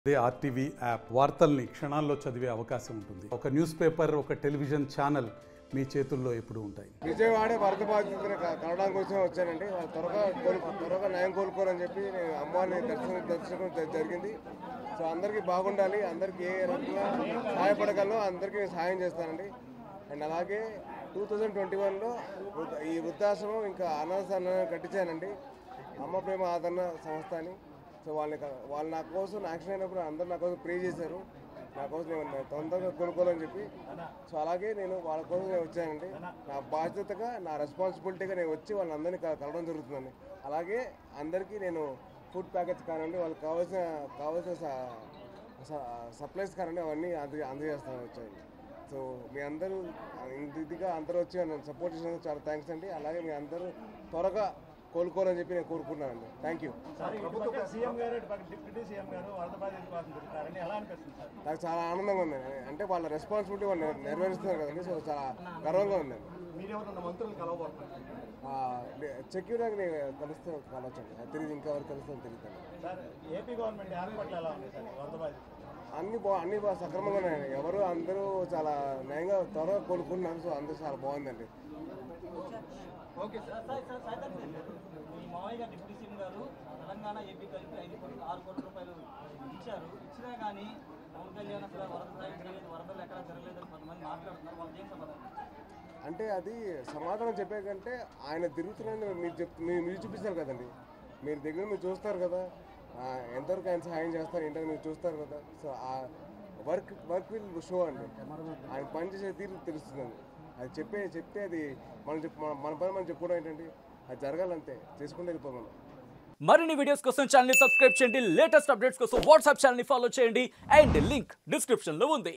అదే RTV app వార్తల్ని క్షణాల్లో చదివే అవకాశం ఉంటుంది ఒక న్యూస్ పేపర్ ఒక టెలివిజన్ ఛానల్ మీ చేతుల్లో ఎప్పుడూ ఉంటాయి విజయవాడ వరద బాధితులను క- కలవడానికి కోసం వచ్చానండి వాళ్ళు త్వరగా కోలుకో త్వరగా నయం కోలుకోవాలని చెప్పి నేను అమ్మవారిని దర్శనం దర్శనం జ- జరిగింది సో అందరికీ బాగుండాలి అందరికీ ఏ రకంగా సహాయపడగలను అందరికీ నేను సహాయం చేస్తానండి అండ్ అలాగే టూ థౌజండ్ ట్వంటీ వన్లో ఈ వృద్ధాశ్రమం ఇంకా అనాథాలను కట్టించానండి అమ్మ ప్రేమ ఆదరణ సంస్థ అని సో వాళ్ళని క- వాళ్ళు నా కోసం యాక్షన్ అయినప్పుడు అందరూ నా కోసం ప్రే చేశారు నా కోసం నేను తొందరగా కొనుక్కోవాలని చెప్పి సో అలాగే నేను వాళ్ళ కోసం నేను వచ్చానండి నా బాధ్యతగా నా రెస్పాన్సిబిలిటీగా నేను వచ్చి వాళ్ళందరినీ క- కలవడం జరుగుతుందండి అలాగే అందరికీ నేను ఫుడ్ ప్యాకెట్స్ కానివ్వండి వాళ్ళకి కావాల్సిన కావాల్సిన స- స- సప్లైస్ కానివ్వండి అవన్నీ అంద అందజేస్తాను వచ్చాయి సో మీ అందరూ ఇంత ఇదిగా అందరూ వచ్చి నన్ను సపోర్ట్ చేసినందుకు చాలా థ్యాంక్స్ అండి అలాగే మీ అందరూ త్వరగా కోలుకోవాలని చెప్పి నేను కోరుకుంటున్నానండి థ్యాంక్ యూ సార్ ఇటు పక్క సీఎం గారు ఇటు పక్క డిప్యూటీ సీఎం గారు వరద బాధితుల కోసం తిరుగుతారని ఎలా అనిపిస్తుంది సార్ నాకు చాలా ఆనందంగా ఉందండి అంటే వాళ్ళ రెస్పాన్సిబిలిటీ వాళ్ళు నెర- నెరవేరుస్తున్నారు కదండి సో చాలా గర్వంగా ఉందండి మీరెవరన్నా మంత్రులు కలవబోతున్నారు సెక్యూరిటీ నేను కలుస్తే కలవచ్చండి అది తెలియదు ఇంకా ఎవరు కలుస్తాను తెలియదు సార్ ఏపీ గవర్నమెంట్ ఏర్పాట్లు ఎలా ఉంది సార్ వరద బాధితులు అన్ని బా అన్ని బాగా సక్రమంగా ఉన్నాయండి ఎవరు అందరూ చాలా నయంగా త్వరగా కోలుకుంటున్నారు సో అందరూ చాలా బాగుందండి ఓకే సార్ ఈ మావయ్య గారు డిప్యూటీ సీఎం గారు తెలంగాణ ఏపీ కలిపి ఐదు కోట్లు ఆరు కోట్ల రూపాయలు ఇచ్చారు ఇచ్చినా కానీ పవన్ కళ్యాణ్ అసలు వరద సాయం చేయలేదు వరదలు ఎక్కడ జరగలేదని కొంతమంది మాట్లాడుతున్నారు వాళ్ళకి ఏం సమాధానం అంటే అది సమాధానం చెప్పే కంటే ఆయన తిరుగుతున్నారని మీరు చెప్ మీరు మీరు చూపిస్తారు కదండి మీరు దగ్గర మీరు చూస్తారు కదా ఆ, ఎంతవరకు ఆయన సహాయం చేస్తారు ఏంటని మీరు చూస్తారు కదా సో ఆ వర్క్ వర్క్ విల్ షో అండి ఆయన పని చేసే తీరు తెలుస్తుందండి అది చెప్పే చెప్తే అది మనం చెప్పు మన- మన పని మనం చెప్పుకోవడం ఏంటండి అది జరగాలంతే చేసుకుంటూ వెళ్ళిపోతాం మరిన్ని వీడియోస్ కోసం ఛానల్ సబ్స్క్రైబ్ చేయండి లేటెస్ట్ అప్డేట్స్ కోసం వాట్సాప్ ఛానల్ ఫాలో చేయండి అండ్ లింక్ డిస్క్రిప్షన్ లో ఉంది